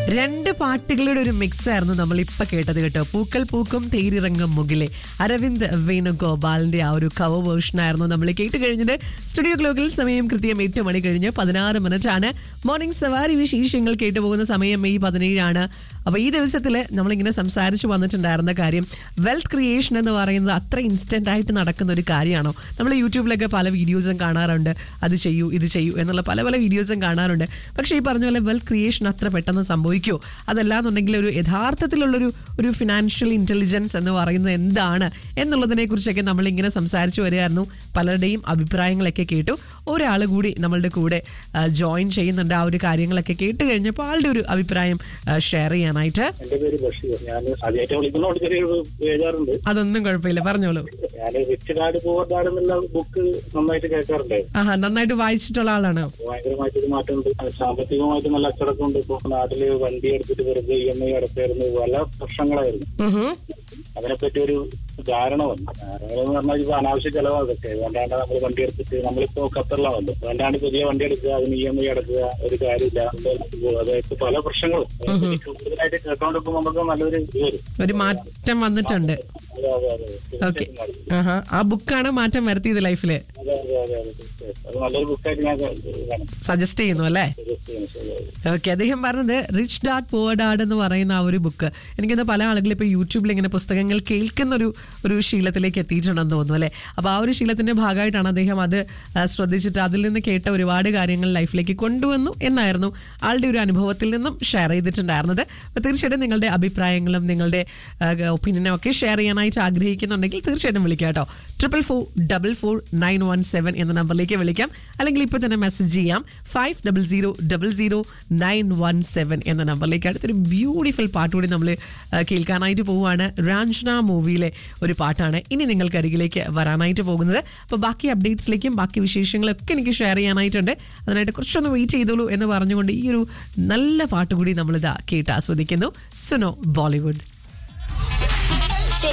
രണ്ട് പാട്ടുകളുടെ ഒരു മിക്സ് ആയിരുന്നു നമ്മൾ ഇപ്പൊ കേട്ടത് കേട്ടോ പൂക്കൾ പൂക്കും തേരിറങ്ങും മുകിലെ അരവിന്ദ് വേണുഗോപാലിന്റെ ആ ഒരു കവർ വേർഷൻ ആയിരുന്നു നമ്മൾ കേട്ട് കഴിഞ്ഞത് സ്റ്റുഡിയോ ക്ലോക്കിൽ സമയം കൃത്യം എട്ട് മണി കഴിഞ്ഞ് പതിനാറ് മിനിറ്റ് ആണ് മോർണിംഗ് സവാരി വിശേഷങ്ങൾ കേട്ടുപോകുന്ന സമയം മെയ് പതിനേഴാണ് അപ്പൊ ഈ ദിവസത്തിൽ നമ്മളിങ്ങനെ സംസാരിച്ചു വന്നിട്ടുണ്ടായിരുന്ന കാര്യം വെൽത്ത് ക്രിയേഷൻ എന്ന് പറയുന്നത് അത്ര ഇൻസ്റ്റന്റ് ആയിട്ട് നടക്കുന്ന ഒരു കാര്യമാണോ നമ്മൾ യൂട്യൂബിലൊക്കെ പല വീഡിയോസും കാണാറുണ്ട് അത് ചെയ്യൂ ഇത് ചെയ്യൂ എന്നുള്ള പല പല വീഡിയോസും കാണാറുണ്ട് പക്ഷേ ഈ പറഞ്ഞ പോലെ വെൽത്ത് ക്രിയേഷൻ അത്ര പെട്ടെന്ന് സംഭവിക്കുമോ അതല്ലാന്നുണ്ടെങ്കിൽ ഒരു യഥാർത്ഥത്തിലുള്ളൊരു ഒരു ഫിനാൻഷ്യൽ ഇന്റലിജൻസ് എന്ന് പറയുന്നത് എന്താണ് എന്നുള്ളതിനെ കുറിച്ചൊക്കെ നമ്മളിങ്ങനെ സംസാരിച്ചു വരികയായിരുന്നു പലരുടെയും അഭിപ്രായങ്ങളൊക്കെ കേട്ടു ഒരാൾ കൂടി നമ്മളുടെ കൂടെ ജോയിൻ ചെയ്യുന്നുണ്ട് ആ ഒരു കാര്യങ്ങളൊക്കെ കേട്ട് കഴിഞ്ഞപ്പോൾ ആളുടെ ഒരു അഭിപ്രായം ഷെയർ ചെയ്യാനായിട്ട് എന്റെ പേര് ബഷീർ ഞാൻ ആദ്യമായിട്ട് വിളിക്കുന്നതുകൊണ്ട് ചെറിയൊരു ബേജാറുണ്ട് അതൊന്നും കുഴപ്പമില്ല പറഞ്ഞോളൂ ഞാൻ റിച്ച് ഡാഡ് പൂവർ ഡാഡ് എന്നുള്ള ബുക്ക് നന്നായിട്ട് കേൾക്കാറുണ്ടായിരുന്നു ആഹാ നന്നായിട്ട് വായിച്ചിട്ടുള്ള ആളാണ് ഭയങ്കരമായിട്ട് ഒരു മാറ്റമുണ്ട് അത് സാമ്പത്തികമായിട്ട് നല്ല അച്ചടക്കമുണ്ട് ഇപ്പൊ നാട്ടില് വണ്ടി എടുത്തിട്ട് വെറുതെ ഇ എം ഐ അടച്ചായിരുന്നു പല പ്രശ്നങ്ങളായിരുന്നു ഉഹും. അതിനെപ്പറ്റി ഒരു ധാരണ വന്നു ധാരണ എന്ന് പറഞ്ഞാൽ ഇപ്പൊ അനാവശ്യ ചെലവാ അതൊക്കെ വേണ്ടാണ്ട് നമ്മൾ വണ്ടി എടുത്തിട്ട് നമ്മളിപ്പോ ഖത്തറിലാണല്ലോ വേണ്ടാണ്ട് പുതിയ വണ്ടി എടുക്കുക അതിന് ഇ എം ഐ അടക്കുക ഒരു കാര്യമില്ല അതായത് പല പ്രശ്നങ്ങളും അതിനെപ്പറ്റി കൂടുതലായിട്ട് കേട്ടോണ്ടിപ്പോ നമുക്ക് നല്ലൊരു ഇത് വരും ഒരു മാറ്റം വന്നിട്ടുണ്ട് അതെ അതെ അതെ ഓക്കെ തീർച്ചയായിട്ടും മാറും. ആഹാ ആ ബുക്കാണ് മാറ്റം വരുത്തിയത് ലൈഫില് അതെ അതെ അതെ അതെ തീർച്ചയായിട്ടും. അത് നല്ലൊരു ബുക്കായിട്ട് ഞാൻ കാണും സജസ്റ്റ് ചെയ്യുന്നു അല്ലേ തീർച്ചയായും ശരിയായി. ഓക്കെ അദ്ദേഹം പറഞ്ഞത് റിച്ച് ഡാഡ് പുവർ ഡാഡ് എന്ന് പറയുന്ന ആ ഒരു ബുക്ക് എനിക്കൊന്ന് പല ആളുകളും ഇപ്പോൾ യൂട്യൂബിൽ ഇങ്ങനെ പുസ്തകങ്ങൾ കേൾക്കുന്ന ഒരു ഒരു ശീലത്തിലേക്ക് എത്തിയിട്ടുണ്ടെന്ന് തോന്നുന്നു അല്ലേ അപ്പോൾ ആ ഒരു ശീലത്തിന്റെ ഭാഗമായിട്ടാണ് അദ്ദേഹം അത് ആ, ശ്രദ്ധിച്ചിട്ട് അതിൽ നിന്ന് കേട്ട ഒരുപാട് കാര്യങ്ങൾ ലൈഫിലേക്ക് കൊണ്ടുവന്നു എന്നായിരുന്നു ആളുടെ ഒരു അനുഭവത്തിൽ നിന്നും ഷെയർ ചെയ്തിട്ടുണ്ടായിരുന്നത് അപ്പോൾ തീർച്ചയായിട്ടും നിങ്ങളുടെ അഭിപ്രായങ്ങളും നിങ്ങളുടെ ഒപ്പീനിയനും ഒക്കെ ഷെയർ ചെയ്യാനായിട്ട് ആഗ്രഹിക്കുന്നുണ്ടെങ്കിൽ തീർച്ചയായിട്ടും വിളിക്കാം കേട്ടോ triple four double four nine one seven എന്ന നമ്പറിലേക്ക് വിളിക്കാം അല്ലെങ്കിൽ ഇപ്പോൾ തന്നെ മെസ്സേജ് ചെയ്യാം five double zero double zero nine one seven എന്ന നമ്പറിലേക്ക് അടുത്തൊരു ബ്യൂട്ടിഫുൾ പാട്ട് കൂടി നമ്മൾ കേൾക്കാനായിട്ട് പോവുകയാണ് രാഞ്ജന മൂവിയിലെ ഒരു പാട്ടാണ് ഇനി നിങ്ങൾക്ക് അരികിലേക്ക് വരാനായിട്ട് പോകുന്നത് അപ്പോൾ ബാക്കി അപ്ഡേറ്റ്സിലേക്കും ബാക്കി വിശേഷങ്ങളൊക്കെ എനിക്ക് ഷെയർ ചെയ്യാനായിട്ടുണ്ട് അതിനായിട്ട് കുറച്ചൊന്ന് വെയിറ്റ് ചെയ്തോളൂ എന്ന് പറഞ്ഞുകൊണ്ട് ഈ ഒരു നല്ല പാട്ട് കൂടി നമ്മളിതാ കേട്ട് ആസ്വദിക്കുന്നു സുനോ ബോളിവുഡ്